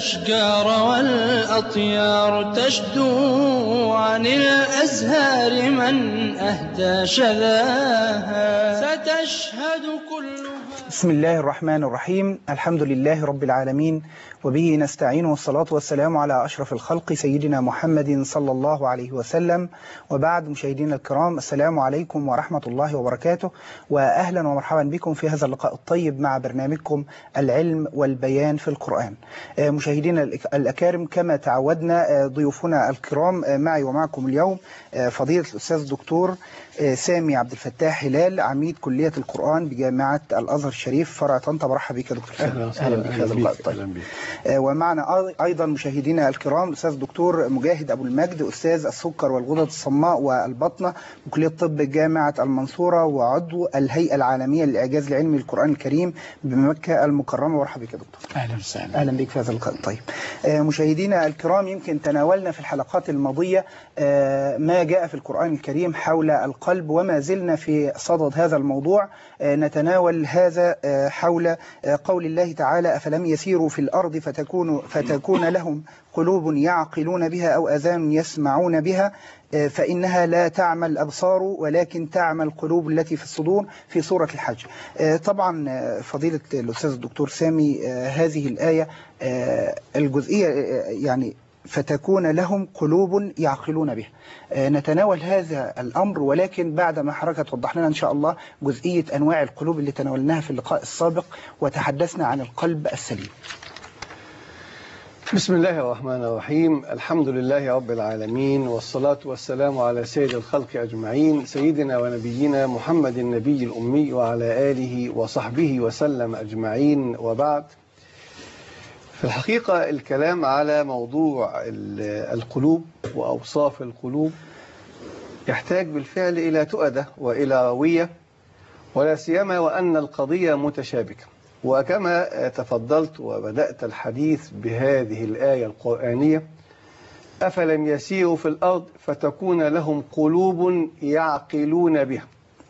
الأشجار والأطيار تشدو عن الأزهار من أهدى شذاها ستشهد كلها بسم الله الرحمن الرحيم الحمد لله رب العالمين وبه نستعين والصلاة والسلام على أشرف الخلق سيدنا محمد صلى الله عليه وسلم وبعد مشاهدينا الكرام السلام عليكم ورحمة الله وبركاته وأهلا ومرحبا بكم في هذا اللقاء الطيب مع برنامجكم العلم والبيان في القرآن مشاهدينا الأكارم كما تعودنا ضيوفنا الكرام معي ومعكم اليوم فضيلة الأستاذ الدكتور سامي عبد الفتاح هلال عميد كلية القرآن بجامعة الأزهر الشريف فرع طنطا برحب بك يا دكتور سامي أهلا بك هذا اللقاء الطيب ومعنا أيضا مشاهدينا الكرام الأستاذ الدكتور مجاهد أبو المجد أستاذ السكر والغدد الصماء والبطنة بكلية طب جامعة المنصورة وعضو الهيئة العالمية للإعجاز العلمي للقرآن الكريم بمكة المكرمة مرحبا بك يا دكتور أهلا وسهلا أهلا بك في هذا اللقاء الطيب مشاهدينا الكرام يمكن تناولنا في الحلقات الماضية ما جاء في القرآن الكريم حول القلب وما زلنا في صدد هذا الموضوع نتناول هذا حول قول الله تعالى أفلم يسيروا في الأرض فتكون, فتكون لهم قلوب يعقلون بها أو أذان يسمعون بها فإنها لا تعمى الأبصار ولكن تعمى القلوب التي في الصدور في سورة الحج طبعا فضيلة الأستاذ الدكتور سامي هذه الآية الجزئية يعني فتكون لهم قلوب يعقلون بها نتناول هذا الأمر ولكن بعد ما حضرتك توضح لنا إن شاء الله جزئية أنواع القلوب اللي تناولناها في اللقاء السابق وتحدثنا عن القلب السليم بسم الله الرحمن الرحيم الحمد لله رب العالمين والصلاة والسلام على سيد الخلق أجمعين سيدنا ونبينا محمد النبي الأمي وعلى آله وصحبه وسلم أجمعين وبعد في الحقيقة الكلام على موضوع القلوب وأوصاف القلوب يحتاج بالفعل إلى تؤدة وإلى روية ولا سيما وأن القضية متشابكة وكما تفضلت وبدأت الحديث بهذه الآية القرآنية أفلم يسيروا في الأرض فتكون لهم قلوب يعقلون بها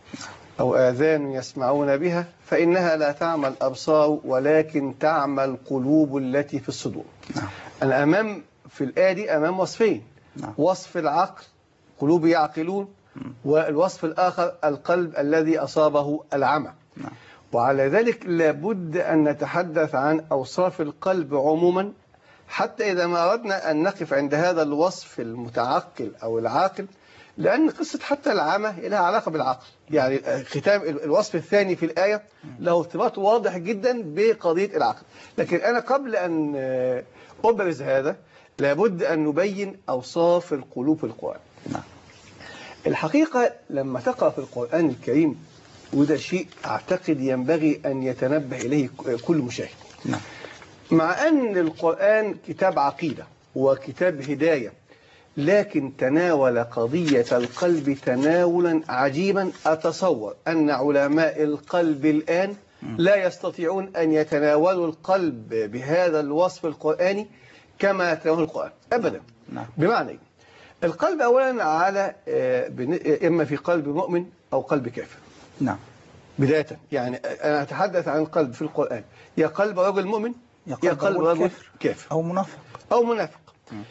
أو آذان يسمعون بها فإنها لا تعمى الأبصار ولكن تعمى القلوب التي في الصدور نعم. أنا أمام في الآية دي أمام وصفين نعم. وصف العقل قلوب يعقلون والوصف الآخر القلب الذي أصابه العمى نعم. وعلى ذلك لابد أن نتحدث عن أوصاف القلب عموما حتى إذا ما أردنا أن نقف عند هذا الوصف المتعقل أو العاقل لأن قصة حتى العمى لها علاقة بالعقل يعني ختام الوصف الثاني في الآية له ارتباط واضح جدا بقضية العقل لكن أنا قبل أن أبرز هذا لابد أن نبين أوصاف القلوب في القرآن نعم. الحقيقة لما تقرأ في القرآن الكريم وده شيء أعتقد ينبغي أن يتنبه إليه كل مشاهد نعم. مع أن القرآن كتاب عقيدة وكتاب هداية لكن تناول قضية القلب تناولا عجيبا أتصور أن علماء القلب الآن لا يستطيعون أن يتناولوا القلب بهذا الوصف القرآني كما يتناول القرآن أبدا نعم. بمعنى إيه؟ القلب أولا على إما في قلب مؤمن أو قلب كافر نعم بداية يعني أنا أتحدث عن القلب في القرآن يا قلب رجل مؤمن يا قلب رجل كافر. كافر أو منافق أو منافق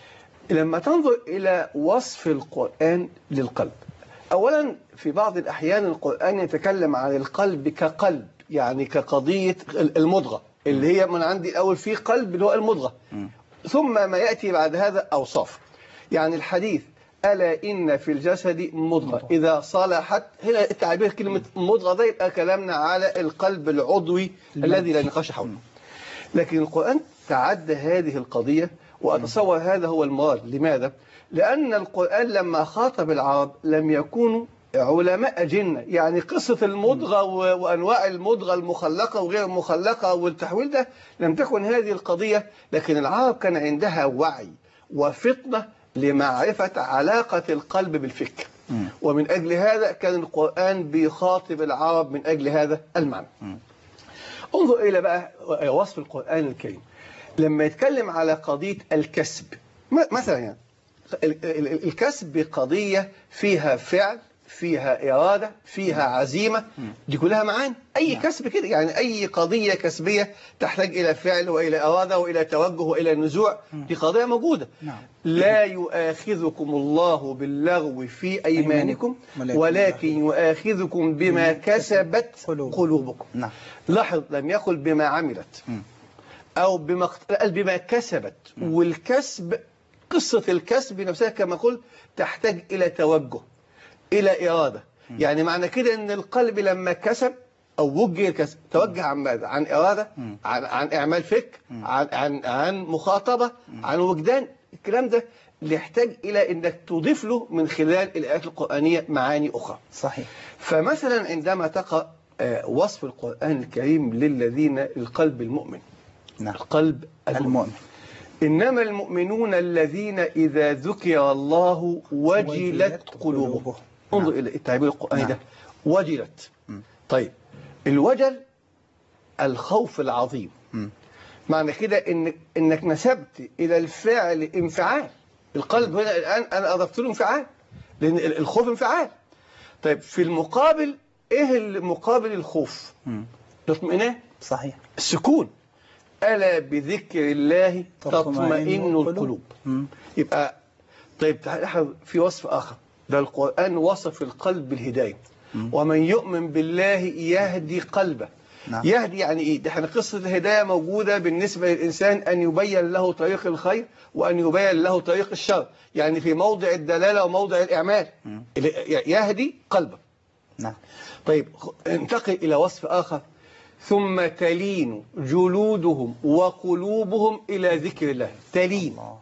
لما تنظر إلى وصف القرآن للقلب أولا في بعض الأحيان القرآن يتكلم عن القلب كقلب يعني كقضية المضغة اللي هي من عندي الأول في قلب اللي هو المضغة ثم ما يأتي بعد هذا أوصاف يعني الحديث ألا إن في الجسد مضغة إذا صلحت هنا التعبير كلمة مضغة ده يبقى كلامنا على القلب العضوي الذي لا نقاش حوله لكن القرآن تعدى هذه القضية وأتصور هذا هو المراد لماذا؟ لأن القرآن لما خاطب العرب لم يكونوا علماء جنة يعني قصة المضغة وأنواع المضغة المخلقة وغير المخلقة والتحويل ده لم تكن هذه القضية لكن العرب كان عندها وعي وفطنة لمعرفة علاقة القلب بالفكر ومن أجل هذا كان القرآن بيخاطب العرب من أجل هذا المعنى انظر إلى بقى وصف القرآن الكريم لما يتكلم على قضية الكسب مثلا يعني الكسب قضية فيها فعل فيها إرادة فيها عزيمة دي كلها معاني أي كسب كده يعني أي قضية كسبية تحتاج إلى فعل وإلى إرادة وإلى توجه وإلى نزوع دي قضية موجودة نعم. لا يؤاخذكم الله باللغو في أيمانكم ولكن ولكن يؤاخذكم بما كسبت قلوب. قلوبكم نعم لاحظ لم يقل بما عملت مم. أو بما اقت- قال بما كسبت والكسب قصة الكسب نفسها كما قلت تحتاج إلى توجه إلى إرادة يعني معنى كده أن القلب لما كسب أو وجه الكسب توجه عن ماذا؟ عن إرادة عن, عن إعمال فكر عن, عن, عن مخاطبة عن وجدان الكلام ده يحتاج إلى أنك تضيف له من خلال الآيات القرآنية معاني أخرى صحيح فمثلا عندما تقرأ آه، وصف القرآن الكريم للذين القلب المؤمن نعم القلب المؤمن المؤمن إنما المؤمنون الذين إذا ذكر الله وجلت وجلت قلوبهم قلوبهم. انظر نعم. إلى التعبير القرآني نعم. ده وجلت مم. طيب الوجل الخوف العظيم مم. معنى كده إن إنك نسبت إلى الفعل انفعال القلب هنا الآن أنا أضفت له انفعال لأن ال- الخوف انفعال طيب في المقابل إيه المقابل الخوف؟ مم. الاطمئنان صحيح السكون ألا بذكر الله تطمئن تطمئن القلوب. القلوب مم. يبقى طيب تعال لاحظ في وصف آخر ده القرآن وصف القلب بالهداية ومن يؤمن بالله يهدي قلبه نعم. يهدي يعني ايه ده احنا قصة الهداية موجودة بالنسبة للإنسان أن يبين له طريق الخير وأن يبين له طريق الشر يعني في موضع الدلالة وموضع الإعمال يهدي قلبه نعم طيب خ- انتقل إلى وصف آخر ثم تلين جلودهم وقلوبهم إلى ذكر الله تلين الله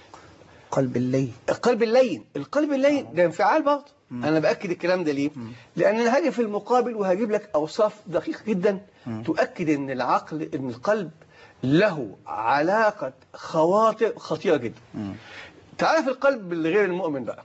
قلب الليل القلب اللين القلب اللين ده انفعال برضه أنا بأكد الكلام ده ليه لأن أنا هاجي في المقابل وهجيب لك أوصاف دقيقة جدا تؤكد أن العقل أن القلب له علاقة خواطر خطيرة جدا تعال في القلب الغير المؤمن بقى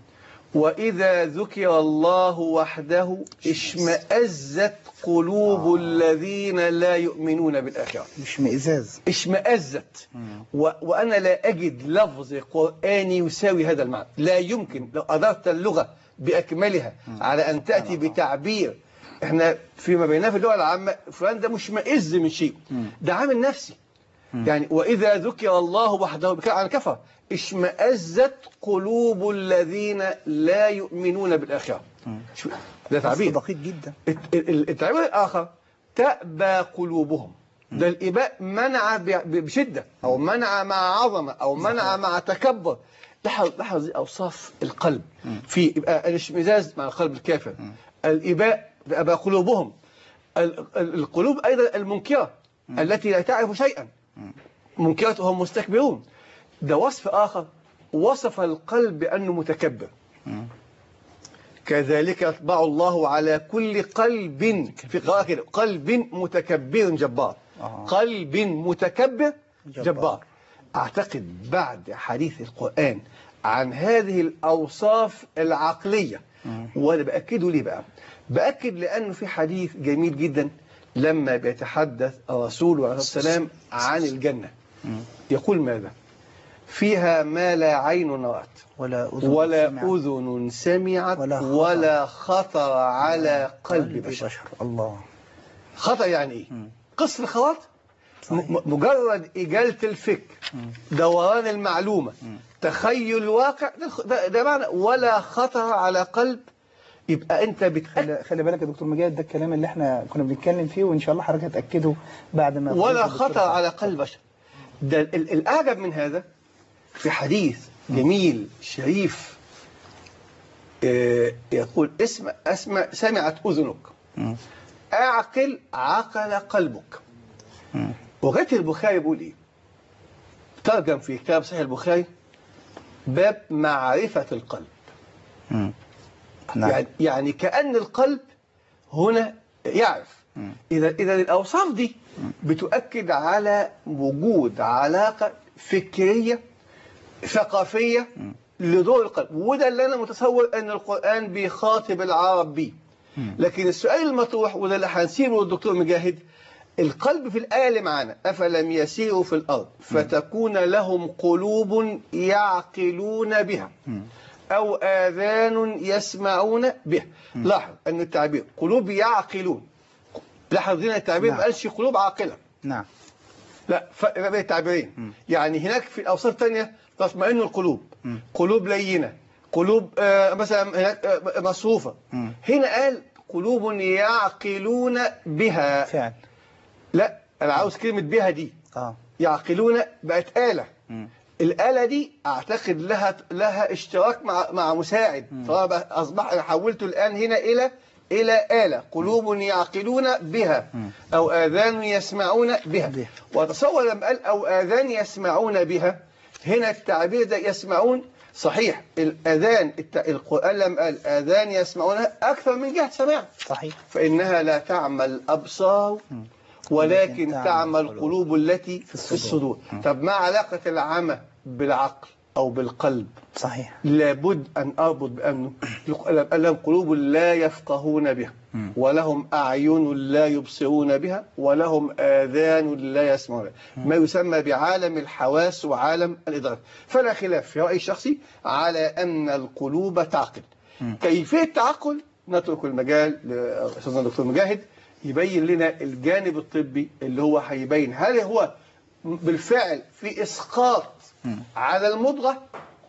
وإذا ذكر الله وحده اشمأزت قلوب الذين لا يؤمنون بالآخرة مش مئزاز اشمأزت و... وأنا لا أجد لفظ قرآني يساوي هذا المعنى لا يمكن لو أدرت اللغة بأكملها على أن تأتي بتعبير احنا فيما بيننا في اللغة العامة فلان ده مش مئز من شيء ده عامل نفسي يعني وإذا ذكر الله وحده بك- عن كفر اشمأزت قلوب الذين لا يؤمنون بالآخرة شو- ده بس تعبير دقيق جدا الت- ال- التعبير الآخر تأبى قلوبهم ده الإباء منع ب- ب- بشدة أو منع مع عظمة أو منع مع تكبر لاحظ لاحظ دي أوصاف القلب في يبقى الاشمئزاز مع القلب الكافر الإباء بأبى قلوبهم ال- ال- القلوب أيضا المنكرة التي لا تعرف شيئا منكرة وهم مستكبرون ده وصف آخر وصف القلب بأنه متكبر كذلك يطبع الله على كل قلب في قراءة كده قلب متكبر جبار آه. قلب متكبر جبار. جبار أعتقد بعد حديث القرآن عن هذه الأوصاف العقلية وأنا بأكده ليه بقى بأكد لأنه في حديث جميل جدا لما بيتحدث الرسول عليه الصلاة والسلام عن الجنة يقول ماذا فيها ما لا عين رأت ولا أذن ولا سمعت أذن سمعت ولا ولا خطر. خطر, على قلب بشر الله خطر يعني إيه؟ قصر الخواطر م- م- مجرد إجالة الفكر دوران المعلومة تخيل الواقع ده, الخ- ده, ده معنى ولا خطر على قلب يبقى أنت بتأكد خلي, خلي بالك يا دكتور مجاهد ده الكلام اللي احنا كنا بنتكلم فيه وان شاء الله حضرتك هتاكده بعد ما ولا قلت الدكتور خطر على قلب بشر ده ال- الأعجب من هذا في حديث جميل شريف آه، يقول اسم أسمع سمعت أذنك مم. أعقل عقل قلبك مم. وغير البخاري بيقول إيه ترجم في كتاب صحيح البخاري باب معرفة القلب مم. نعم يعني, يعني كأن القلب هنا يعرف مم. إذا إذا الأوصاف دي بتؤكد على وجود علاقة فكرية ثقافية لدور القلب وده اللي أنا متصور أن القرآن بيخاطب العرب بيه لكن السؤال المطروح وده اللي هنسيبه للدكتور مجاهد القلب في الآية اللي معانا أفلم يسيروا في الأرض فتكون لهم قلوب يعقلون بها أو آذان يسمعون به لاحظ أن التعبير قلوب يعقلون لاحظ هنا التعبير نعم. ما قالش قلوب عاقلة نعم لا فرق بين التعبيرين يعني هناك في الأوصاف الثانية تطمئن القلوب مم. قلوب لينة قلوب آه، مثلا هناك آه، مصفوفة مم. هنا قال قلوب يعقلون بها فعلا لا أنا عاوز كلمة بها دي اه يعقلون بقت آلة مم. الآلة دي أعتقد لها لها اشتراك مع مع مساعد فأصبح أصبح أنا حولته الآن هنا إلى إلى آلة قلوب يعقلون بها أو آذان يسمعون بها بها. وتصور لما قال أو آذان يسمعون بها هنا التعبير ده يسمعون صحيح الأذان الت- القرآن لما قال آذان يسمعونها أكثر من جهة سماع صحيح فإنها لا تعمى الأبصار ولكن ولكن تعمى تعمى القلوب. القلوب التي في الصدور. الصدور طب ما علاقة العمى بالعقل أو بالقلب صحيح لابد أن أربط بأنه قال لهم قلوب لا يفقهون بها ولهم أعين لا يبصرون بها ولهم آذان لا يسمعون بها ما يسمى بعالم الحواس وعالم الإدراك فلا خلاف في رأيي الشخصي على أن القلوب تعقل كيفية التعقل نترك المجال لأستاذنا الدكتور مجاهد يبين لنا الجانب الطبي اللي هو هيبين هل هو بالفعل في إسقاط على المضغة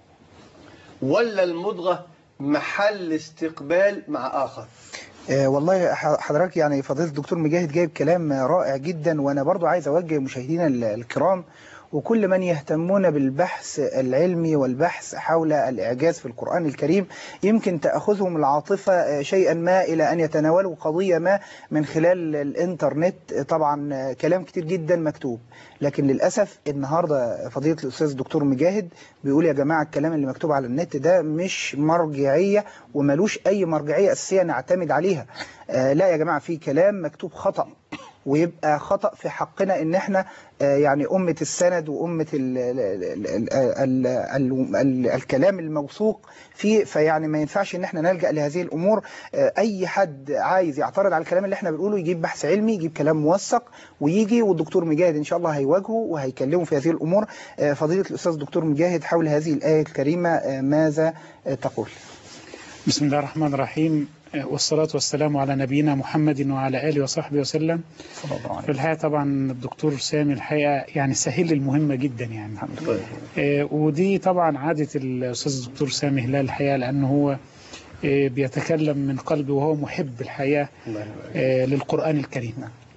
ولا المضغة محل استقبال مع آخر آه، والله ح- حضرتك يعني فضيلة الدكتور مجاهد جايب كلام رائع جدا وانا برضو عايز اوجه مشاهدينا ال- الكرام وكل من يهتمون بالبحث العلمي والبحث حول الإعجاز في القرآن الكريم يمكن تأخذهم العاطفة آه، شيئا ما إلى أن يتناولوا قضية ما من خلال الإنترنت آه، طبعا آه، كلام كتير جدا مكتوب لكن للأسف النهاردة فضيلة الأستاذ الدكتور مجاهد بيقول يا جماعة الكلام اللي مكتوب على النت ده مش مرجعية وملوش أي مرجعية أساسية نعتمد عليها آه لا يا جماعة في كلام مكتوب خطأ ويبقى خطأ في حقنا ان احنا آه، يعني أمة السند وأمة ال ال ال ال ال ال ال الكلام الموثوق فيه فيعني ما ينفعش ان احنا نلجأ لهذه الأمور آه، أي حد عايز يعترض على الكلام اللي احنا بنقوله يجيب بحث علمي يجيب كلام موثق ويجي والدكتور مجاهد إن شاء الله هيواجهه وهيكلمه في هذه الأمور آه، فضيلة الأستاذ الدكتور مجاهد حول هذه الآية الكريمة آه، ماذا آه، تقول بسم الله الرحمن الرحيم والصلاة والسلام على نبينا محمد وعلى آله وصحبه وسلم صلى الله عليه في الحقيقة طبعا الدكتور سامي الحقيقة يعني سهل لي المهمة جدا يعني آه، ودي طبعا عادة الأستاذ الدكتور سامي هلال الحقيقة لأنه هو آه، بيتكلم من قلبه وهو محب الحقيقة آه، للقرآن الكريم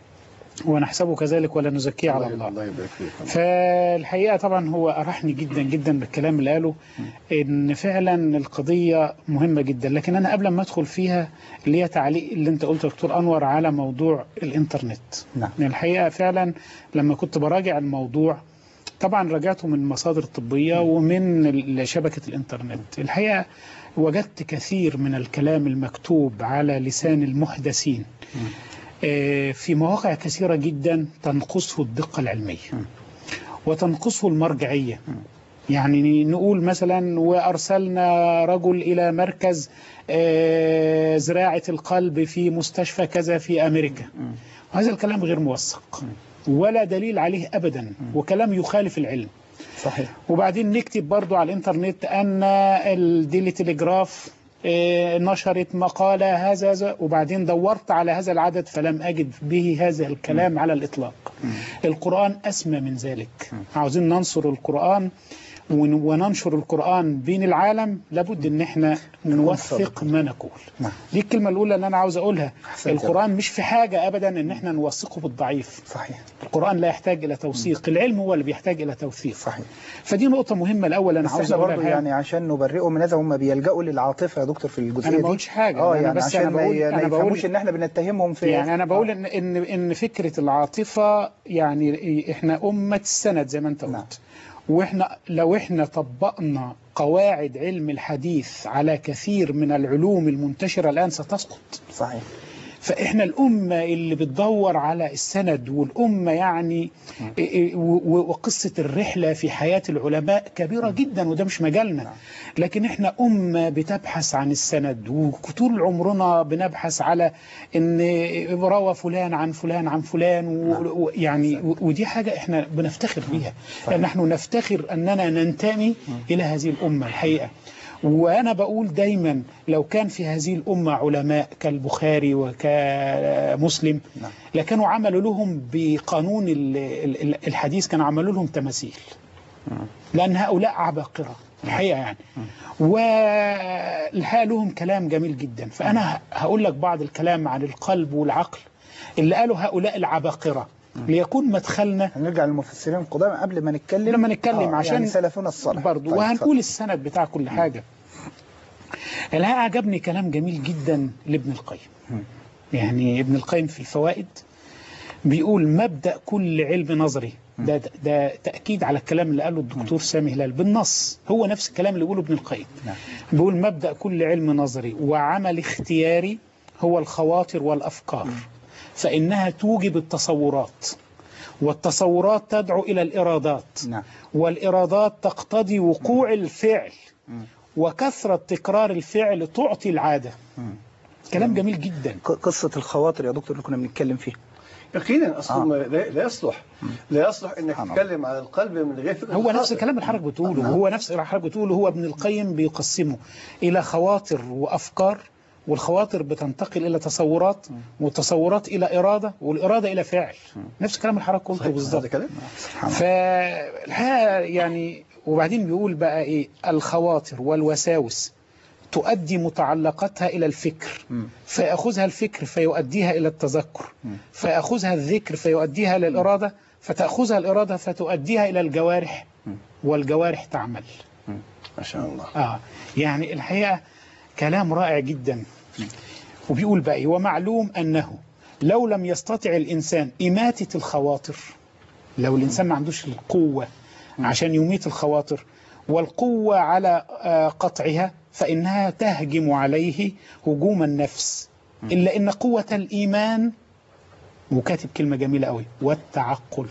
ونحسبه كذلك ولا نزكيه على الله الله يبارك فيك فالحقيقة طبعا هو أرحني جدا جدا بالكلام اللي قاله إن فعلا القضية مهمة جدا لكن أنا قبل ما أدخل فيها اللي هي تعليق اللي أنت قلته دكتور أنور على موضوع الإنترنت نعم. يعني الحقيقة فعلا لما كنت براجع الموضوع طبعا راجعته من مصادر طبية ومن ال- شبكة الإنترنت الحقيقة وجدت كثير من الكلام المكتوب على لسان المحدثين آه، في مواقع كثيرة جدا تنقصه الدقة العلمية وتنقصه المرجعية يعني نقول مثلا وأرسلنا رجل إلى مركز آه، زراعة القلب في مستشفى كذا في أمريكا وهذا الكلام غير موثق ولا دليل عليه أبدا وكلام يخالف العلم صحيح وبعدين نكتب برضو على الانترنت ان الديلي تليجراف آه، نشرت مقالة هذا هذا وبعدين دورت على هذا العدد فلم أجد به هذا الكلام على الإطلاق القرآن أسمى من ذلك عاوزين ننصر القرآن ون- وننشر القرآن بين العالم لابد ان احنا نوثق ما نقول نعم. دي الكلمة الأولى اللي أنا عاوز أقولها أحسنت. القرآن مش في حاجة أبدا ان احنا نوثقه بالضعيف صحيح القرآن لا يحتاج إلى توثيق العلم هو اللي بيحتاج إلى توثيق صحيح فدي نقطة مهمة الأول أنا بس عاوز احنا أقولها برضه الحقيقة. يعني عشان نبرئه من هذا هم بيلجأوا للعاطفة يا دكتور في الجزئية أنا دي ما بقولش حاجة، اه أنا يعني بس عشان أنا ما بقول- ي- ما أنا بقول- يفهموش ان احنا بنتهمهم في يعني أنا بقول إن إن إن فكرة العاطفة يعني إحنا أمة السند زي ما أنت نعم. قلت وإحنا لو إحنا طبقنا قواعد علم الحديث على كثير من العلوم المنتشرة الآن ستسقط صحيح فإحنا الأمة اللي بتدور على السند والأمة يعني و- و- وقصة الرحلة في حياة العلماء كبيرة جدا وده مش مجالنا لكن إحنا أمة بتبحث عن السند وطول عمرنا بنبحث على إن روى فلان عن فلان عن فلان و- ويعني و- ودي حاجة إحنا بنفتخر بيها يعني نحن نفتخر أننا ننتمي إلى هذه الأمة الحقيقة وأنا بقول دايما لو كان في هذه الأمة علماء كالبخاري وكمسلم نعم. لكانوا عملوا لهم بقانون ال- ال- ال- الحديث كانوا عملوا لهم تماثيل لأن هؤلاء عباقرة الحقيقة يعني والحقيقة لهم كلام جميل جدا فأنا هقول لك بعض الكلام عن القلب والعقل اللي قالوا هؤلاء العباقرة ليكون مدخلنا هنرجع للمفسرين القدامى قبل ما نتكلم لما نتكلم آه، عشان يعني سلفنا الصالح برضو طيب، وهنقول السند بتاع كل حاجة الحقيقة عجبني كلام جميل جدا لابن القيم يعني ابن القيم في الفوائد بيقول مبدأ كل علم نظري ده, ده تأكيد على الكلام اللي قاله الدكتور سامي هلال بالنص هو نفس الكلام اللي يقوله ابن القيم نعم. بيقول مبدأ كل علم نظري وعمل اختياري هو الخواطر والأفكار فإنها توجب التصورات والتصورات تدعو إلى الإرادات نعم والإرادات تقتضي وقوع الفعل وكثرة تكرار الفعل تعطي العادة كلام جميل جدا ق- قصة الخواطر يا دكتور اللي كنا بنتكلم فيها يقينا اصلا آه. ما- لا لا يصلح لا يصلح انك سبحان الله. تتكلم عن القلب من غير فكره هو نفس الخاطر. الكلام اللي حضرتك بتقوله هو نفس اللي حضرتك بتقوله هو ابن القيم بيقسمه إلى خواطر وأفكار والخواطر بتنتقل إلى تصورات والتصورات إلى إرادة والإرادة إلى فعل نفس الكلام اللي حضرتك قلته طيب، هذا بالظبط كلام سبحان الله فالحقيقة يعني وبعدين بيقول بقى إيه الخواطر والوساوس تؤدي متعلقاتها إلى الفكر مم. فيأخذها الفكر فيؤديها إلى التذكر فيأخذها الذكر فيؤديها إلى الإرادة فتأخذها الإرادة فتؤديها إلى الجوارح والجوارح تعمل ما شاء الله آه يعني الحقيقة كلام رائع جدا وبيقول بقى إيه؟ ومعلوم أنه لو لم يستطع الإنسان إماتة الخواطر لو الإنسان ما عندوش القوة عشان يميت الخواطر والقوة على آه، قطعها فإنها تهجم عليه هجوم النفس إلا إن قوة الإيمان وكاتب كلمة جميلة قوي والتعقل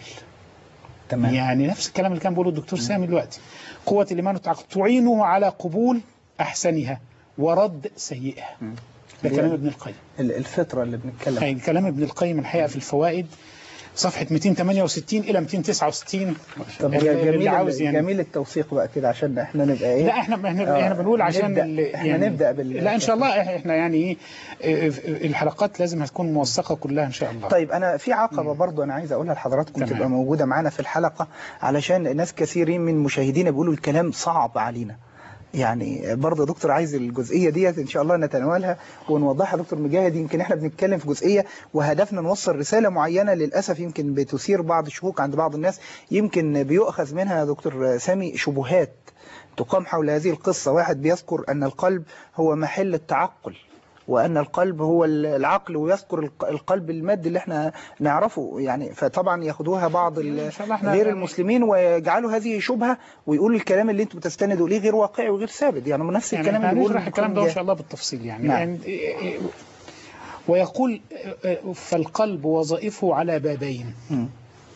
تمام يعني نفس الكلام اللي كان بيقوله الدكتور سامي دلوقتي قوة الإيمان والتعقل تعينه على قبول أحسنها ورد سيئها ده كلام ابن القيم ال- الفطرة اللي بنتكلم يعني كلام ابن القيم الحقيقة في الفوائد صفحة 268 إلى 269 طب اللي- يا اللي جميل عاوز يعني جميل التوثيق بقى كده عشان احنا نبقى ايه لا احنا احنا آه، احنا بنقول عشان نبدأ- ال- احنا يعني نبدأ بال لا ان شاء الله إح- احنا يعني ايه اه، الحلقات لازم هتكون موثقه كلها ان شاء الله طيب انا في عقبه برضو انا عايز اقولها لحضراتكم تمام. تبقى موجوده معانا في الحلقه علشان ناس كثيرين من مشاهدينا بيقولوا الكلام صعب علينا يعني برضه يا دكتور عايز الجزئيه ديت ان شاء الله نتناولها ونوضحها دكتور مجاهد يمكن احنا بنتكلم في جزئيه وهدفنا نوصل رساله معينه للاسف يمكن بتثير بعض الشكوك عند بعض الناس يمكن بيؤخذ منها يا دكتور سامي شبهات تقام حول هذه القصه واحد بيذكر ان القلب هو محل التعقل وأن القلب هو العقل ويذكر الق- القلب المادي اللي احنا نعرفه يعني فطبعا ياخدوها بعض ال- إن شاء الله احنا غير يعني- المسلمين ويجعلوا هذه شبهة ويقولوا الكلام اللي انتم بتستندوا اليه غير واقعي وغير ثابت يعني نفس يعني الكلام احنا اللي بيقوله هنشرح الكلام ده ان الدكتور شاء الله بالتفصيل يعني, نعم. يعني إيه- إيه- ويقول اه، اه، فالقلب وظائفه على بابين مم.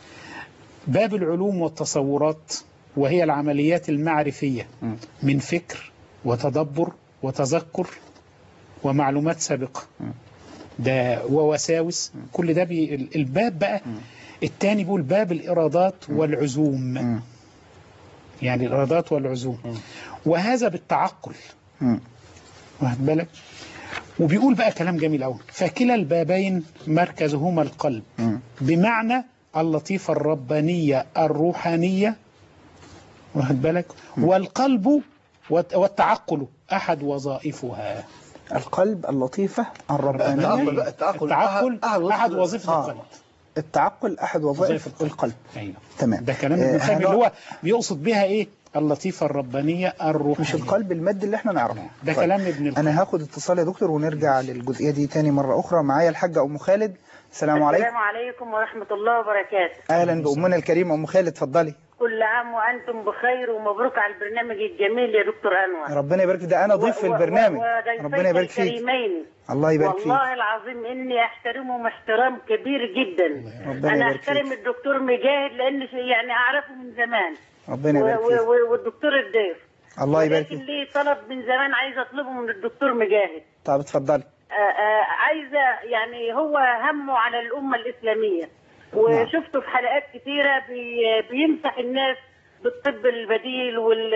باب العلوم والتصورات وهي العمليات المعرفية مم. من فكر وتدبر وتذكر ومعلومات سابقة ده ووساوس كل ده بي ال- الباب بقى الثاني بيقول باب الإرادات والعزوم مم. يعني الإرادات والعزوم وهذا بالتعقل مم. واخد بالك وبيقول بقى كلام جميل قوي فكلا البابين مركزهما القلب مم. بمعنى اللطيفة الربانية الروحانية واخد بالك والقلب والت- والتعقل أحد وظائفها القلب اللطيفة التعقل الربانية بقى التعقل التعقل أحد- أحد وظيفة آه. القلب التعقل أحد وظائف وظائف القلب. القلب أيوه تمام ده كلام آه، ابن القيم اللي هنقعد- هو بيقصد بها إيه اللطيفة الربانية الروحانية مش القلب المادي اللي احنا نعرفه ده طيب. كلام ابن القيم انا هاخد اتصال يا دكتور ونرجع للجزئية دي تاني مرة اخرى معايا الحاجة ام خالد السلام عليكم السلام عليكم ورحمة الله وبركاته اهلا بامنا الكريمة ام خالد اتفضلي كل عام وأنتم بخير ومبروك على البرنامج الجميل يا دكتور أنور ربنا يبارك فيك ده انا ضيف في و- و- البرنامج وضيفيك ربنا يبارك فيك الكريمين الله يبارك فيك والله العظيم إني أحترمهم احترام كبير جدا ربنا أنا يبارك أحترم فيك الدكتور مجاهد لأن شي- يعني أعرفه من زمان ربنا و- يبارك و- فيك و- والدكتور الضيف الله يبارك ولكن فيك لي طلب من زمان عايزة أطلبه من الدكتور مجاهد طب اتفضلي آه، آه، عايزة يعني هو همه على الأمة الإسلامية وشفته في حلقات كتيرة بي- بيمسح الناس بالطب البديل وال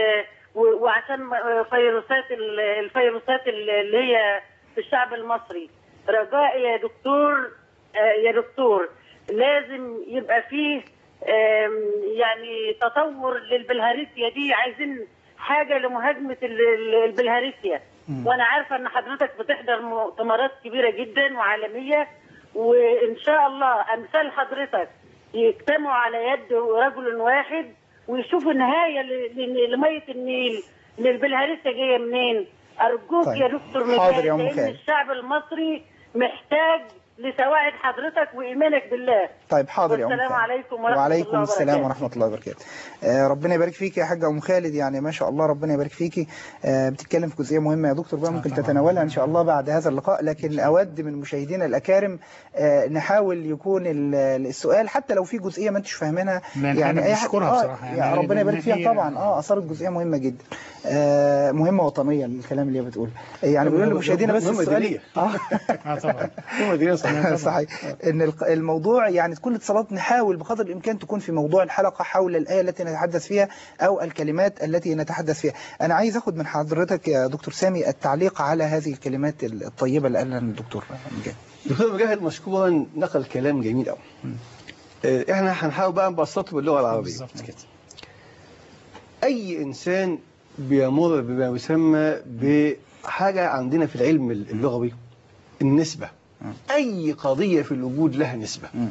و- وعشان آه، فيروسات ال- الفيروسات اللي هي في الشعب المصري رجاء يا دكتور آه، يا دكتور لازم يبقى فيه آم، يعني تطور للبلهارسيا دي عايزين حاجه لمهاجمه ال- ال- البلهارسيا وانا عارفه ان حضرتك بتحضر مؤتمرات كبيره جدا وعالميه وان شاء الله امثال حضرتك يجتمعوا على يد رجل واحد ويشوفوا نهايه ل- ل- لميه النيل للبلهارسيا جايه منين ارجوك طيب. يا دكتور حاضر مجاهد يا أم لان خالد. الشعب المصري محتاج لسواعد حضرتك وايمانك بالله طيب حاضر يا أم والسلام خالد. عليكم ورحمة وعليكم الله السلام وبركاته. ورحمة الله وبركاته آه ربنا يبارك فيك يا حاجة أم خالد يعني ما شاء الله ربنا يبارك فيكي آه بتتكلم في جزئية مهمة يا دكتور بقى ممكن طبعاً. تتناولها إن شاء الله بعد هذا اللقاء لكن أود من مشاهدينا الأكارم آه نحاول يكون ال- السؤال حتى لو في جزئية ما أنتش فاهمينها لأن إحنا أي حد- بنشكرها آه بصراحة، يعني يعني ربنا لأن يبارك فيها هي- طبعا اه أثارت جزئية مهمة جدا آه مهمة وطنية الكلام اللي هي بتقوله يعني بيقول لمشاهدينا بس مهمة السؤال دينية. اه اه طبعا هم دي صحيح. صحيح ان الق- الموضوع يعني كل اتصالات نحاول بقدر الامكان تكون في موضوع الحلقه حول الايه التي نتحدث فيها او الكلمات التي نتحدث فيها انا عايز اخد من حضرتك يا دكتور سامي التعليق على هذه الكلمات الطيبه اللي قالها الدكتور مجاهد دكتور مجاهد مشكورا نقل كلام جميل قوي احنا هنحاول بقى نبسطه باللغه العربيه بالظبط كده اي انسان بيمر بما يسمى بحاجه عندنا في العلم اللغوي النسبه اي قضيه في الوجود لها نسبه مم.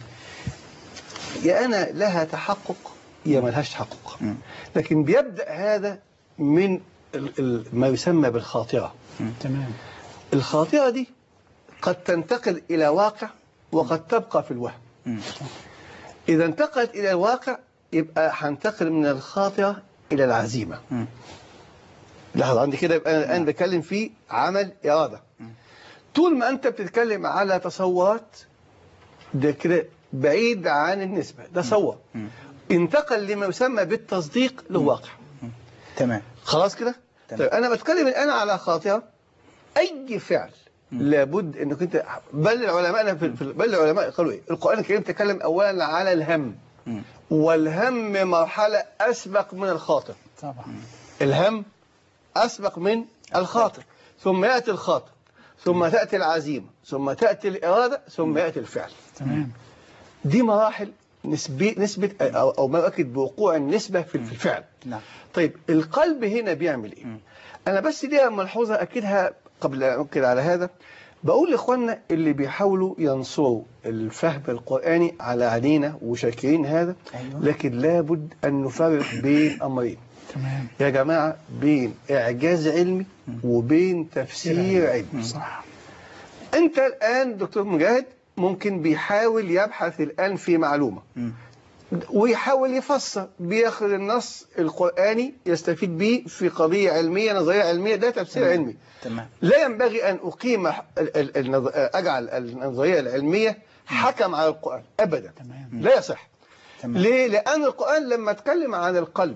يا انا لها تحقق يا ملهاش تحقق مم. لكن بيبدا هذا من ال- ال- ما يسمى بالخاطره تمام الخاطره دي قد تنتقل الى واقع وقد تبقى في الوهم مم. إذا انتقلت إلى الواقع يبقى هنتقل من الخاطرة إلى العزيمة مم. لحظة عندي كده يبقى أنا الآن بتكلم في عمل إرادة طول ما أنت بتتكلم على تصورات ده كده بعيد عن النسبة ده تصور مم. انتقل لما يسمى بالتصديق له واقع تمام خلاص كده تمام. طيب أنا بتكلم الآن على خاطرة أي فعل لابد انك انت بل العلماء في في- بل العلماء قالوا ايه القران الكريم تكلم اولا على الهم مم. والهم مرحله اسبق من الخاطر طبعا الهم أسبق من الخاطر ثم يأتي الخاطر ثم تأتي العزيمة ثم تأتي الإرادة ثم يأتي الفعل تمام دي مراحل نسبي نسبة أو, أو ما يؤكد بوقوع النسبة في في الفعل نعم طيب القلب هنا بيعمل إيه مم. أنا بس دي ملحوظة أكدها قبل أن أؤكد على هذا بقول لإخواننا اللي بيحاولوا ينصروا الفهم القرآني على علينا وشاكرين هذا أيوة. لكن لابد أن نفرق بين أمرين تمام يا جماعة بين إعجاز علمي وبين تفسير علمي صح أنت الآن دكتور مجاهد ممكن بيحاول يبحث الآن في معلومة مم. ويحاول يفسر بياخد النص القرآني يستفيد به في قضية علمية نظرية علمية ده تفسير تمام. علمي تمام لا ينبغي أن أقيم ال- ال- النظ- أجعل النظرية العلمية حكم على القرآن أبدا تمام لا يصح تمام ليه؟ لأن القرآن لما اتكلم عن القلب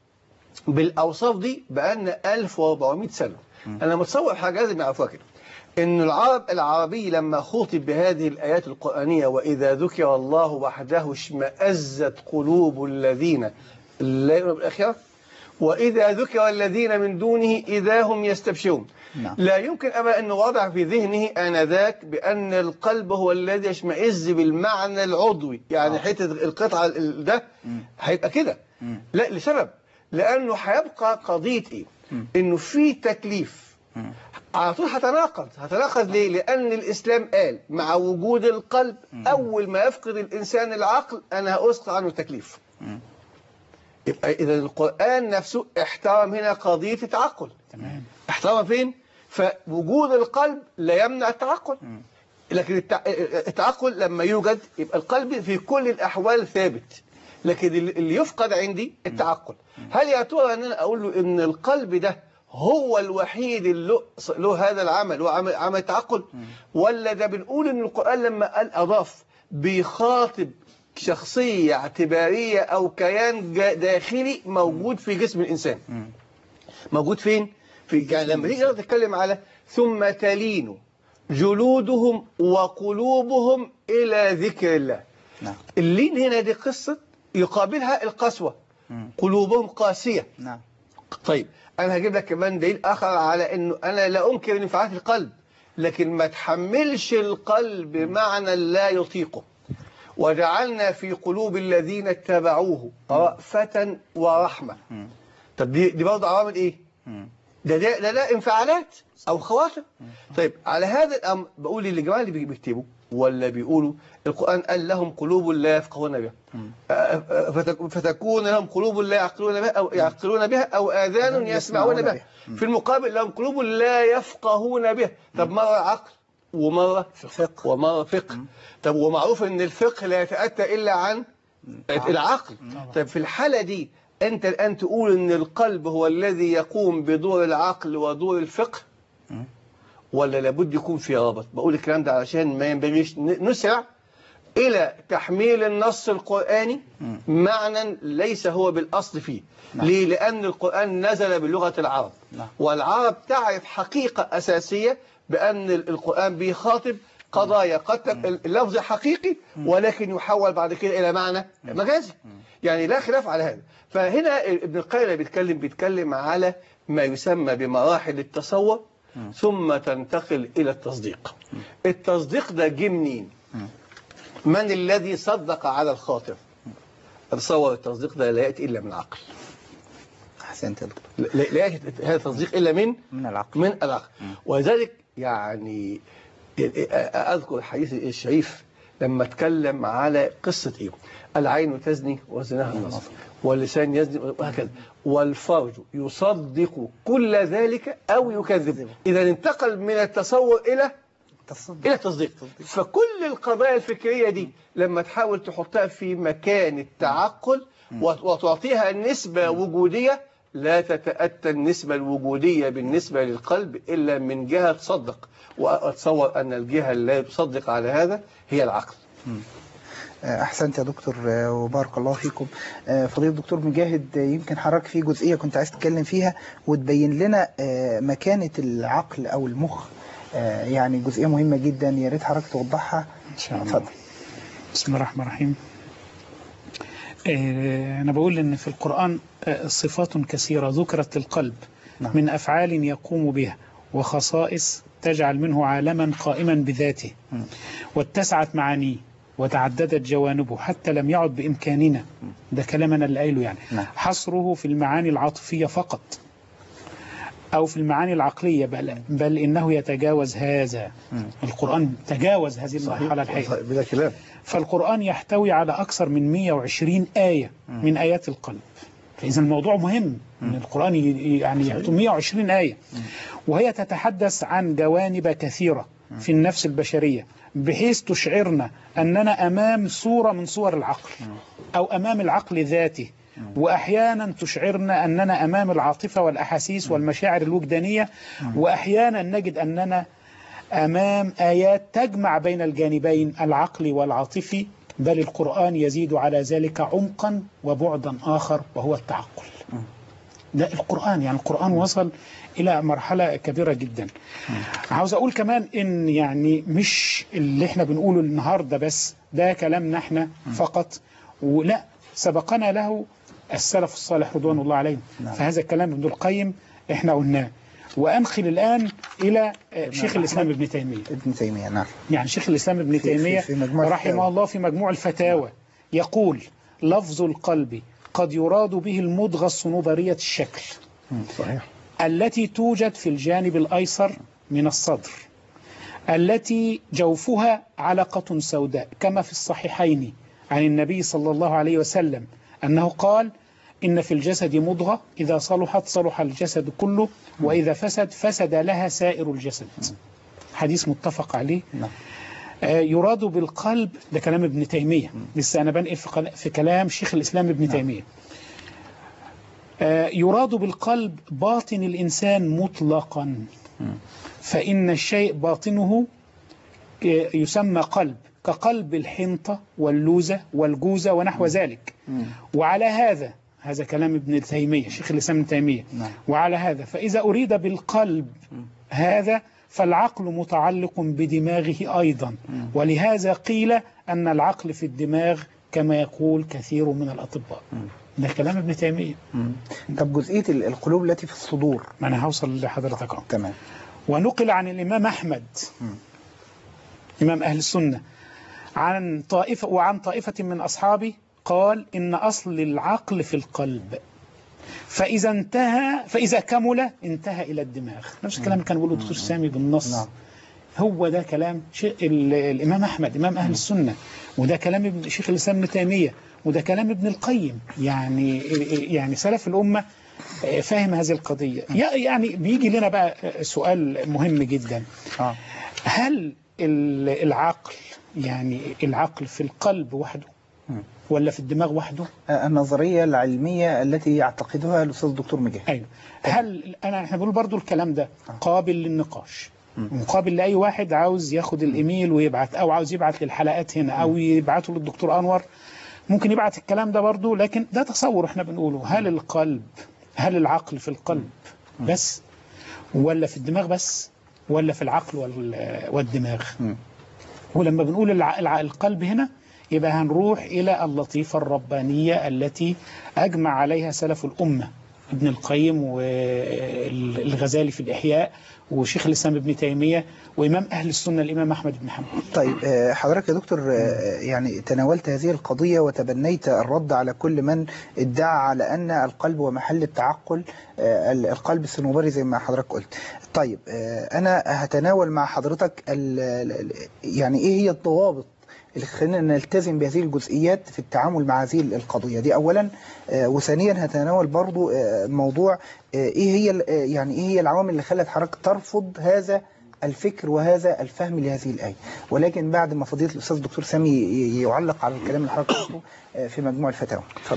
بالأوصاف دي بقالنا 1400 سنة أنا متصور حاجة لازم يعرفوها كده إن العرب العربي لما خاطب بهذه الآيات القرآنية وإذا ذكر الله وحده اشمأزت قلوب الذين لا يؤمنون بالآخرة وإذا ذكر الذين من دونه إذا هم يستبشرون نعم. لا يمكن أبدا أن وضع في ذهنه آنذاك بأن القلب هو الذي يشمئز بالمعنى العضوي يعني آه. حتة القطعة ال- ده مم. هيبقى كده مم. لا لسبب لأنه هيبقى قضية إيه مم. إنه في تكليف مم. على طول هتناقض هتناقض ليه لأن الإسلام قال مع وجود القلب أول ما يفقد الإنسان العقل أنا هأسقط عنه التكليف مم. يبقى إذا القرآن نفسه احترم هنا قضية التعقل تمام احترم فين فوجود القلب لا يمنع التعقل مم. لكن التع... التعقل لما يوجد يبقى القلب في كل الأحوال ثابت لكن اللي يفقد عندي التعقل هل يا ترى ان انا اقول له ان القلب ده هو الوحيد اللي له- له هذا العمل هو عمل عمل التعقل ولا ده بنقول ان القرآن لما قال اضاف بيخاطب شخصية اعتبارية او كيان جا- داخلي موجود في جسم الانسان مم. موجود فين في يعني لما تيجي تتكلم على ثم تلين جلودهم وقلوبهم الى ذكر الله نعم اللين هنا دي قصة يقابلها القسوة مم. قلوبهم قاسية نعم طيب انا هجيب لك كمان دليل اخر على انه انا لا انكر انفعالات القلب لكن ما تحملش القلب بمعنى لا يطيقه وجعلنا في قلوب الذين اتبعوه رأفة ورحمة طب دي دي برضه عوامل ايه ده ده ده, ده انفعالات او خواطر طيب على هذا الامر بقول للجماعه اللي بيكتبوا ولا بيقولوا القران قال لهم قلوب لا يفقهون بها آه، آه، فتك- فتكون لهم قلوب لا يعقلون بها او يعقلون بها او اذان يسمعون بها في المقابل لهم قلوب لا يفقهون بها طب مره عقل ومره فقه. ومره فقه طب ومعروف ان الفقه لا يتاتى الا عن العقل طيب في الحالة دي أنت الآن تقول أن القلب هو الذي يقوم بدور العقل ودور الفقه ولا لابد يكون في رابط بقول الكلام ده علشان ما ينبغيش ن- نسرع إلى تحميل النص القرآني معنى ليس هو بالأصل فيه ليه؟ لأن القرآن نزل بلغة العرب نعم. والعرب تعرف حقيقة أساسية بأن القرآن بيخاطب قضايا قد تك- اللفظ حقيقي ولكن يحول بعد كده إلى معنى مجازي يعني لا خلاف على هذا فهنا ابن القيم بيتكلم بيتكلم على ما يسمى بمراحل التصور ثم تنتقل إلى التصديق التصديق ده جه منين من الذي صدق على الخاطر تصور التصديق ده لا يأتي إلا من العقل احسنت يا دكتور لا لا يأتي هذا التصديق إلا من من العقل من العقل ولذلك يعني أذكر الحديث الشريف لما اتكلم على قصة إيه العين تزني وزناها النظر واللسان يزني وهكذا والفرج يصدق كل ذلك أو يكذب إذا انتقل من التصور إلى تصدق إلى التصديق فكل القضايا الفكرية دي لما تحاول تحطها في مكان التعقل وت- وتعطيها نسبة وجودية لا تتأتى النسبة الوجودية بالنسبة للقلب إلا من جهة تصدق وأتصور أن الجهة اللي تصدق على هذا هي العقل احسنت يا دكتور آه، وبارك الله فيكم آه، فضيله الدكتور مجاهد آه، يمكن حضرتك في جزئيه كنت عايز تتكلم فيها وتبين لنا آه، مكانه العقل او المخ آه، يعني جزئيه مهمه جدا يا ريت حضرتك توضحها إن شاء الله اتفضل بسم الله الرحمن الرحيم آه، أنا بقول إن في القرآن آه، صفات كثيرة ذكرت للقلب نعم. من أفعال يقوم بها وخصائص تجعل منه عالما قائما بذاته واتسعت معانيه وتعددت جوانبه حتى لم يعد بإمكاننا ده كلام أنا اللي قايله يعني نعم. حصره في المعاني العاطفية فقط أو في المعاني العقلية بل, بل إنه يتجاوز هذا القرآن تجاوز هذه المرحلة الحقيقة بلا كلام فالقرآن يحتوي على أكثر من 120 آية من آيات القلب فإذا الموضوع مهم إن القرآن ي- يعني يحتوي 120 آية وهي تتحدث عن جوانب كثيرة في النفس البشرية بحيث تشعرنا أننا أمام صورة من صور العقل أو أمام العقل ذاته وأحيانا تشعرنا أننا أمام العاطفة والأحاسيس والمشاعر الوجدانية وأحيانا نجد أننا أمام آيات تجمع بين الجانبين العقلي والعاطفي بل القرآن يزيد على ذلك عمقا وبعدا آخر وهو التعقل ده القرآن يعني القرآن وصل إلى مرحلة كبيرة جدا عاوز أقول كمان إن يعني مش اللي احنا بنقوله النهاردة بس ده كلامنا احنا فقط ولا سبقنا له السلف الصالح رضوان الله عليهم فهذا الكلام ابن القيم احنا قلناه وأنخل الآن إلى آه، شيخ الإسلام ابن تيمية ابن تيميه نعم يعني شيخ الإسلام ابن في- في- تيمية في مجموع رحمه الفتاوى. الله في مجموع الفتاوى يقول لفظ القلب قد يراد به المضغة الصنوبرية الشكل صحيح التي توجد في الجانب الأيسر من الصدر التي جوفها علقة سوداء كما في الصحيحين عن النبي صلى الله عليه وسلم أنه قال إن في الجسد مضغة إذا صلحت صلح الجسد كله وإذا فسد فسد لها سائر الجسد حديث متفق عليه نعم. آه، يراد بالقلب ده كلام ابن تيمية لسه أنا بنقل في قل- في كلام شيخ الإسلام ابن تيمية آه، يراد بالقلب باطن الإنسان مطلقا فإن الشيء باطنه آه، يسمى قلب كقلب الحنطة واللوزة والجوزة ونحو ذلك وعلى هذا هذا كلام ابن تيمية شيخ الإسلام ابن تيمية نعم. وعلى هذا فإذا أريد بالقلب هذا فالعقل متعلق بدماغه أيضا ولهذا قيل أن العقل في الدماغ كما يقول كثير من الأطباء ده كلام ابن تيمية طب جزئية ال- القلوب التي في الصدور ما أنا هوصل لحضرتك أهو تمام ونقل عن الإمام أحمد إمام أهل السنة عن طائفة وعن طائفة من أصحابه قال إن أصل العقل في القلب فإذا انتهى فإذا كمل انتهى إلى الدماغ نفس الكلام اللي كان بيقوله الدكتور سامي بالنص نعم. هو ده كلام شيء ال- الإمام أحمد إمام أهل السنة وده كلام ابن شيخ الإسلام ابن تيمية وده كلام ابن القيم يعني يعني سلف الأمة فاهم هذه القضية يعني بيجي لنا بقى سؤال مهم جدا آه. هل ال- العقل يعني العقل في القلب وحده ولا في الدماغ وحده آه، النظرية العلمية التي يعتقدها الأستاذ الدكتور مجاهد ايوه هل انا احنا بنقول برضو الكلام ده قابل للنقاش مقابل لاي واحد عاوز ياخد الايميل ويبعت او عاوز يبعت للحلقات هنا او يبعته للدكتور انور ممكن يبعت الكلام ده برضو لكن ده تصور احنا بنقوله هل القلب هل العقل في القلب بس ولا في الدماغ بس ولا في العقل وال- والدماغ ولما بنقول الع... الع... القلب هنا يبقى هنروح إلى اللطيفة الربانية التي أجمع عليها سلف الأمة ابن القيم والغزالي في الإحياء وشيخ الإسلام ابن تيمية وإمام أهل السنة الإمام أحمد بن حنبل طيب آه، حضرتك يا دكتور آه، يعني تناولت هذه القضية وتبنيت الرد على كل من ادعى على أن القلب هو محل التعقل آه، ال- القلب الصنوبري زي ما حضرتك قلت طيب آه، أنا هتناول مع حضرتك ال- ال- يعني إيه هي الضوابط اللي خلينا نلتزم بهذه الجزئيات في التعامل مع هذه القضية دي أولا آه، وثانيا هتناول برضو آه، موضوع آه، إيه هي ال- آه، يعني إيه هي العوامل اللي خلت حضرتك ترفض هذا الفكر وهذا الفهم لهذه الآية ولكن بعد ما فضيلة الأستاذ الدكتور سامي ي- يعلق على الكلام اللي حضرتك قلته آه، في مجموع الفتاوى اتفضل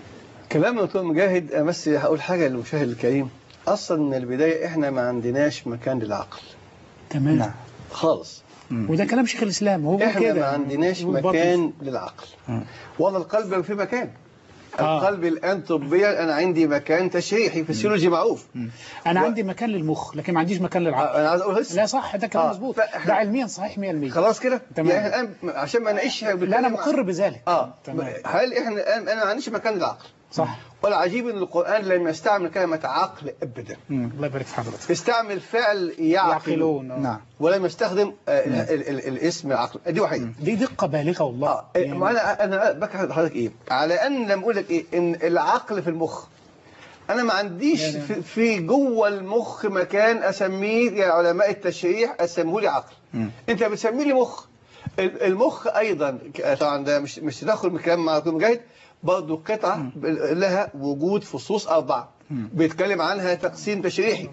كلام الدكتور مجاهد أنا بس هقول حاجة للمشاهد الكريم أصلا من البداية إحنا ما عندناش مكان للعقل تمام نعم خالص وده كلام شيخ الإسلام هو إحنا كده ما عندناش هو برضه- مكان للعقل وضع القلب في مكان آه. القلب الآن طبيا أنا عندي مكان تشريحي فسيولوجي معروف أنا و- عندي مكان للمخ لكن ما عنديش مكان للعقل أنا عايز أقول لسه لا صح ده كلام آه، مظبوط فإحنا- ده علميا صحيح 100% خلاص كده تمام. يعني الآن عشان ما نعيش لا أنا مقر بذلك اه تمام هل احنا الان انا ما عنديش مكان للعقل صح والعجيب ان القران لم يستعمل كلمه عقل ابدا الله يبارك في حضرتك استعمل فعل يعقل يعقلون آه. نعم ولم يستخدم آه، ال- ال- ال- الاسم العقل دي وحيده دي دقة بالغة والله اه ما انا انا بكره حضرتك ايه على ان لما اقول لك ايه ان العقل في المخ انا ما عنديش يعني- في, في جوه المخ مكان اسميه يا علماء التشريح اسموه لي عقل انت بتسميه لي مخ ال- المخ ايضا ك- طبعا ده مش مش تدخل من كلام مع دكتور مجاهد برضه قطعه ب- لها وجود فصوص اربعه بيتكلم عنها تقسيم تشريحي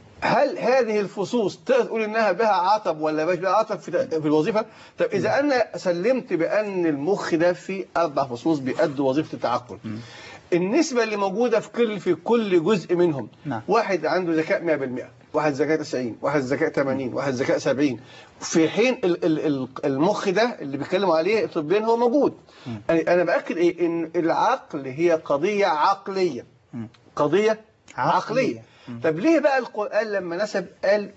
هل هذه الفصوص تقدر تقول انها بها عطب ولا مش بها عطب في في الوظيفه؟ طب اذا انا سلمت بان المخ ده فيه اربع فصوص بيأدوا وظيفه التعقل. النسبه اللي موجوده في كل في كل جزء منهم نعم. واحد عنده ذكاء 100% واحد ذكاء 90 واحد ذكاء 80 واحد ذكاء 70 في حين ال- ال- ال- المخ ده اللي بيتكلموا عليه طبيا هو موجود يعني انا باكد ايه ان العقل هي قضيه عقليه قضيه عقليه طب ليه بقى القران لما نسب قال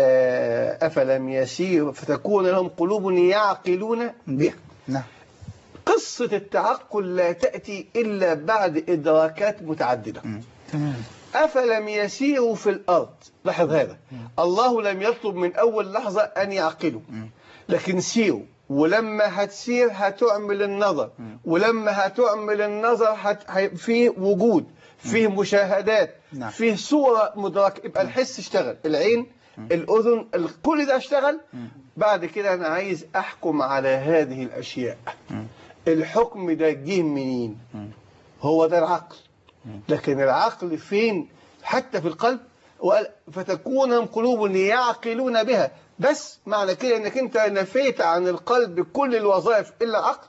آه، افلم يسيروا فتكون لهم قلوب يعقلون بها نعم قصه التعقل لا تاتي الا بعد ادراكات متعدده تمام أفلم يسيروا في الأرض لاحظ هذا الله لم يطلب من أول لحظة أن يعقلوا لكن سيروا ولما هتسير هتعمل النظر ولما هتعمل النظر هت... هي- فيه وجود فيه مشاهدات نعم. فيه صورة مدركة يبقى الحس اشتغل العين الأذن ال- كل ده اشتغل بعد كده أنا عايز أحكم على هذه الأشياء الحكم ده جه منين هو ده العقل لكن العقل فين حتى في القلب وقال فتكون لهم قلوب يعقلون بها بس معنى كده انك انت نفيت عن القلب كل الوظائف الا العقل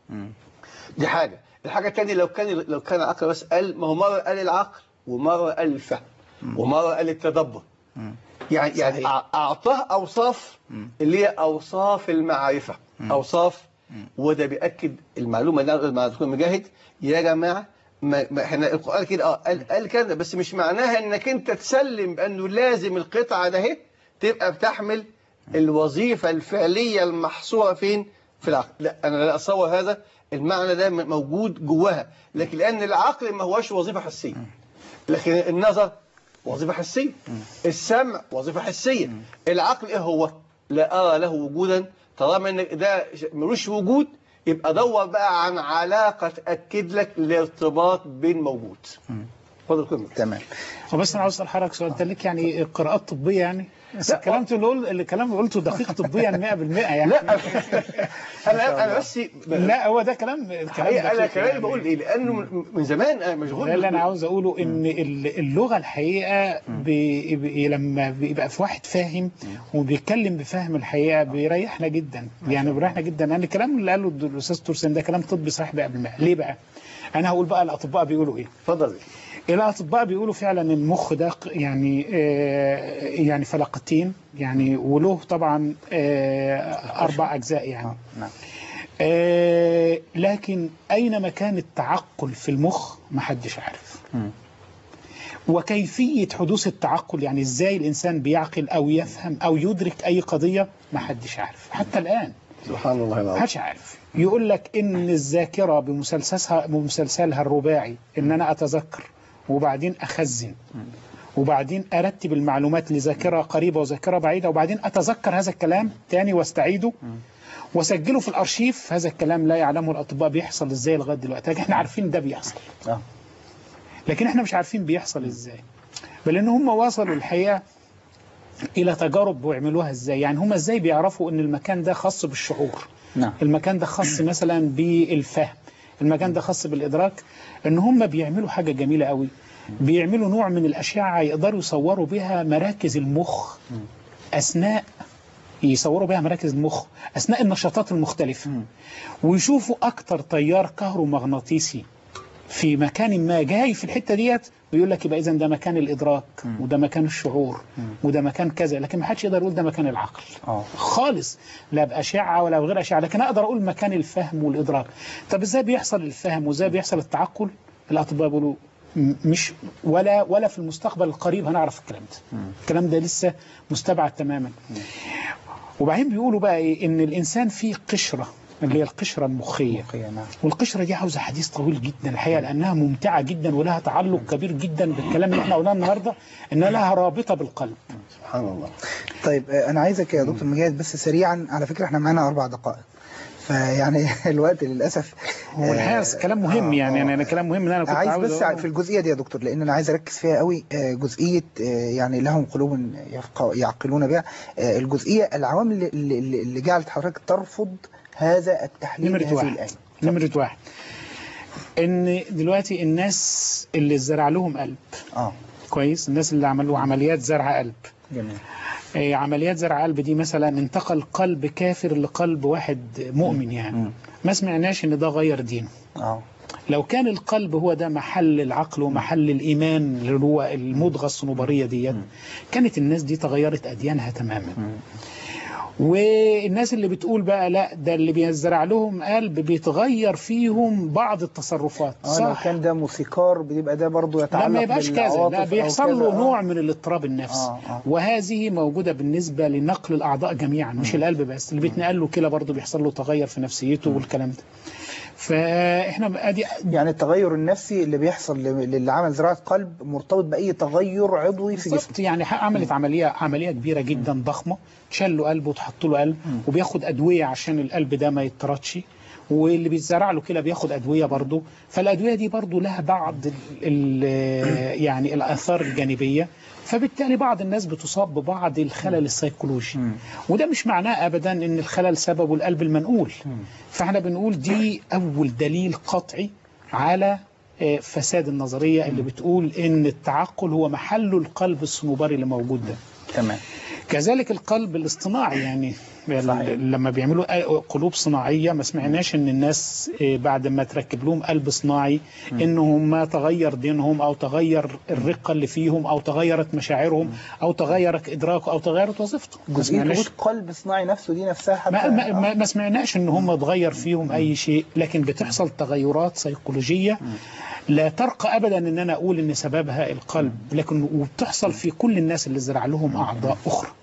دي حاجه الحاجه الثانيه لو كان لو كان العقل بس قال ما هو مره قال العقل ومره قال الفهم ومره قال التدبر يعني يعني صحيح. أع- اعطاه اوصاف اللي هي اوصاف المعرفه اوصاف وده بياكد المعلومه اللي أنا مع الدكتور مجاهد يا جماعه ما ما احنا القران كده اه قال, قال كده بس مش معناها انك انت تسلم بانه لازم القطعه ده اهي تبقى بتحمل الوظيفه الفعليه المحصوره فين في العقل لا انا لا اتصور هذا المعنى ده م- موجود جواها لكن لان العقل ما هوش وظيفه حسيه لكن النظر وظيفه حسيه السمع وظيفه حسيه العقل ايه هو لا ارى له وجودا طالما ان ده ش- ملوش وجود يبقى دور بقى عن علاقه تاكد لك الارتباط بين موجود اتفضل كمل تمام هو بس انا عاوز اسال حضرتك سؤال انت ليك يعني قراءات طبيه يعني بس الكلام اللي قول الكلام اللي قلته دقيق طبيا 100% يعني لا انا انا بس لا هو ده كلام كلام حقيقة انا دقيق كمان يعني. بقول ايه لانه من من زمان انا مشغول ده اللي انا عاوز اقوله ان ال- اللغه الحقيقه بي بي لما بيبقى في واحد فاهم وبيتكلم بفهم الحقيقه بيريحنا جدا يعني بيريحنا جدا يعني الكلام اللي قاله الاستاذ تورسن ده كلام طبي صحيح بقى بالماء ليه بقى؟ انا هقول بقى الاطباء بيقولوا ايه؟ اتفضل الاطباء بيقولوا فعلا المخ ده ق- يعني آه يعني فلقتين يعني وله طبعا آه اربع اجزاء يعني نعم آه لكن أين مكان التعقل في المخ محدش عارف مم. وكيفية حدوث التعقل يعني إزاي الإنسان بيعقل أو يفهم أو يدرك أي قضية محدش عارف حتى الآن سبحان الله العظيم محدش عارف يقول لك إن الذاكرة بمسلسلها بمسلسلها الرباعي إن أنا أتذكر وبعدين أخزن وبعدين أرتب المعلومات لذاكرة قريبة وذاكرة بعيدة وبعدين أتذكر هذا الكلام تاني واستعيده وسجله في الارشيف هذا الكلام لا يعلمه الاطباء بيحصل ازاي لغايه دلوقتي لكن احنا عارفين ده بيحصل آه. لكن احنا مش عارفين بيحصل ازاي بل ان هم وصلوا الحقيقه الى تجارب ويعملوها ازاي يعني هم ازاي بيعرفوا ان المكان ده خاص بالشعور نعم المكان ده خاص مثلا بالفهم المكان ده خاص بالادراك ان هم بيعملوا حاجه جميله قوي بيعملوا نوع من الاشعه يقدروا يصوروا بها مراكز المخ اثناء يصوروا بها مراكز المخ اثناء النشاطات المختلفه ويشوفوا اكتر تيار كهرومغناطيسي في مكان ما جاي في الحته ديت ويقول لك يبقى اذا ده مكان الادراك وده مكان الشعور وده مكان كذا لكن ما حدش يقدر يقول ده مكان العقل اه خالص لا بأشعة ولا بغير أشعة لكن أقدر أقول مكان الفهم والإدراك طب إزاي بيحصل الفهم وإزاي بيحصل التعقل الأطباء بيقولوا م- مش ولا ولا في المستقبل القريب هنعرف الكلام ده الكلام ده لسه مستبعد تماما وبعدين بيقولوا بقى إيه إن الإنسان فيه قشرة اللي هي القشرة المخية مخية، نعم والقشرة دي عاوزة حديث طويل جدا الحقيقة لأنها ممتعة جدا ولها تعلق كبير جدا بالكلام اللي احنا قلناه النهاردة إنها لها رابطة بالقلب سبحان الله طيب آه، انا عايزك يا دكتور مجاهد بس سريعا على فكره احنا معانا اربع دقائق فيعني الوقت للاسف هو الحقيقة كلام مهم يعني أنا أنا كلام مهم إن أنا كنت عايز عاوز بس أقوله. في الجزئيه دي يا دكتور لان انا عايز اركز فيها قوي آه، جزئيه آه، يعني لهم قلوب يفق- يعقلون بها آه، الجزئيه العوامل اللي- اللي اللي جعلت حضرتك ترفض هذا التحليل نمرة لهذه واحد الايه نمرة واحد ان دلوقتي الناس اللي زرع لهم قلب اه كويس الناس اللي عملوا عمليات زرع قلب جميل آه، عمليات زرع قلب دي مثلا انتقل قلب كافر لقلب واحد مؤمن يعني مم. ما سمعناش ان ده غير دينه اه لو كان القلب هو ده محل العقل ومحل الإيمان اللي هو المضغة الصنوبرية ديت كانت الناس دي تغيرت أديانها تماما والناس اللي بتقول بقى لا ده اللي بيزرع لهم قلب بيتغير فيهم بعض التصرفات اه لو صح كان ده موسيقار بيبقى ده برضه يتعلق لا ما يبقاش كذا بالعواطف لا أو بيحصل كذا. له آه. نوع من الاضطراب النفسي آه، آه. وهذه موجودة بالنسبة لنقل الأعضاء جميعا مش القلب بس اللي بيتنقل له كده برضه بيحصل له تغير في نفسيته والكلام ده فاحنا ادي يعني التغير النفسي اللي بيحصل ل- للي عمل زراعة قلب مرتبط بأي تغير عضوي في جسمه بالظبط يعني ح- عملت عمليه عمليه كبيره جدا ضخمه شال له قلب وتحط له قلب وبياخد ادويه عشان القلب ده ما يتطردش واللي بيتزرع له كده بياخد ادويه برضه فالادويه دي برضه لها بعض ال ال يعني الاثار الجانبيه فبالتالي بعض الناس بتصاب ببعض الخلل السيكولوجي وده مش معناه ابدا ان الخلل سببه القلب المنقول فاحنا بنقول دي اول دليل قطعي على آه، فساد النظريه اللي بتقول ان التعقل هو محل القلب الصنوبري اللي موجود ده تمام كذلك القلب الاصطناعي يعني لما بيعملوا قلوب صناعية ما سمعناش ان الناس آه، بعد ما تركب لهم قلب صناعي انهم ما تغير دينهم او تغير الرقة اللي فيهم او تغيرت مشاعرهم او تغيرت ادراكه او تغيرت وظيفته ما جزئية سمعناش وجود قلب صناعي نفسه دي نفسها حتى ما, ما, ما, ما سمعناش ان هم اتغير فيهم اي شيء لكن بتحصل تغيرات سيكولوجيه لا ترقى ابدا ان انا اقول ان سببها القلب لكن وبتحصل في كل الناس اللي زرع لهم اعضاء اخرى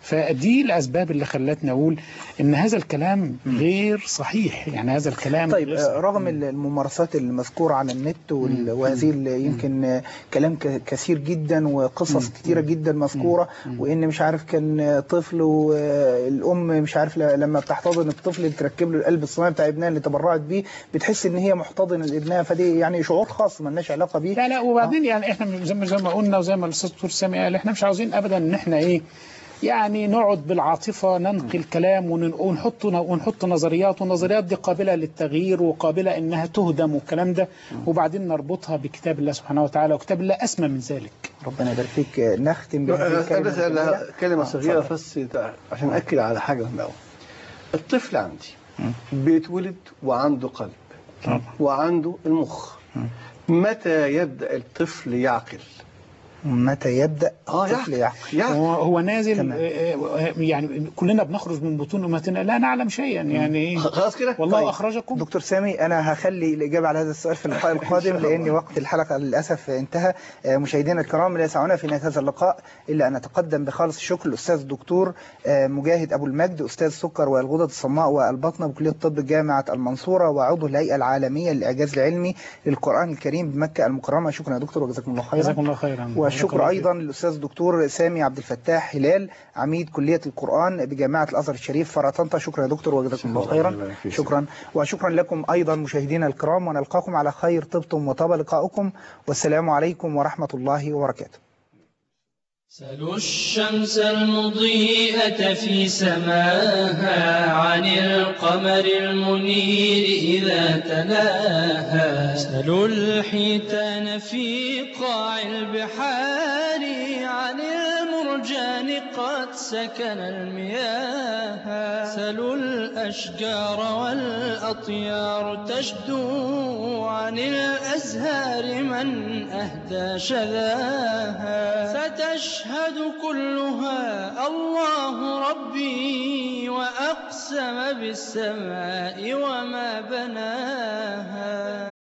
فدي الاسباب اللي خلتني اقول ان هذا الكلام غير صحيح يعني هذا الكلام طيب غير آه، صحيح. رغم ال- الممارسات المذكورة على النت وال- وهذه ال- يمكن آه، كلام ك- كثير جدا وقصص كثيرة جدا مذكورة وإن مش عارف كان آه، طفل والأم مش عارف ل- لما بتحتضن الطفل تركب له القلب الصناعي بتاع ابنها اللي تبرعت بيه بتحس إن هي محتضنة لابنها فدي يعني شعور خاص ملناش علاقة بيه لا لا وبعدين يعني احنا زي ما زي ما قلنا وزي ما الاستاذ دكتور سامي قال احنا مش عاوزين ابدا ان احنا ايه يعني نقعد بالعاطفه ننقي الكلام ون- ونحط ونحط نظريات والنظريات دي قابله للتغيير وقابله انها تهدم والكلام ده وبعدين نربطها بكتاب الله سبحانه وتعالى وكتاب الله اسمى من ذلك ربنا يبارك فيك آه، نختم بهذه أنا الكلمة بس الجميلة. أنا كلمة آه، صغيرة اتفضل. بس عشان أكد على حاجة مهمة أوي. الطفل عندي بيتولد وعنده قلب وعنده المخ متى يبدأ الطفل يعقل؟ متى يبدأ اه الطفل يعقل يعقل يعقل هو هو نازل تمام. آه، آه، يعني كلنا بنخرج من بطون امتنا لا نعلم شيئا يعني إيه؟ خلاص كده؟ والله طيب. اخرجكم دكتور سامي أنا هخلي الإجابة على هذا السؤال في اللقاء القادم إن شاء لأن الله. وقت الحلقة للأسف انتهى آه، مشاهدينا الكرام لا يسعنا في نهاية هذا اللقاء إلا أن نتقدم بخالص الشكر للأستاذ الدكتور آه، مجاهد أبو المجد أستاذ السكر والغدد الصماء والبطنة بكلية الطب جامعة المنصورة وعضو الهيئة العالمية للإعجاز العلمي للقرآن الكريم بمكة المكرمة شكرا يا دكتور وجزاكم الله خيرا جزاكم الله خيرا جزاكم والشكر الله أيضا للأستاذ الدكتور سامي عبد الفتاح هلال عميد كلية القرآن بجامعة الأزهر الشريف فرع طنطا شكرا يا دكتور وجزاكم الله شكرا. خيرا الله يبارك فيك. شكرا وشكرا لكم أيضا مشاهدينا الكرام ونلقاكم على خير طبتم وطاب لقاؤكم والسلام عليكم ورحمة الله وبركاته سلوا الشمس المضيئة في سماها عن القمر المنير إذا تلاها سلوا الحيتان في قاع البحار عن المرجان قد سكن المياه سلوا الأشجار والأطيار تشدو عن الأزهار من أهدى شذاها ستشهد كلها الله ربي وأقسم بالسماء وما بناها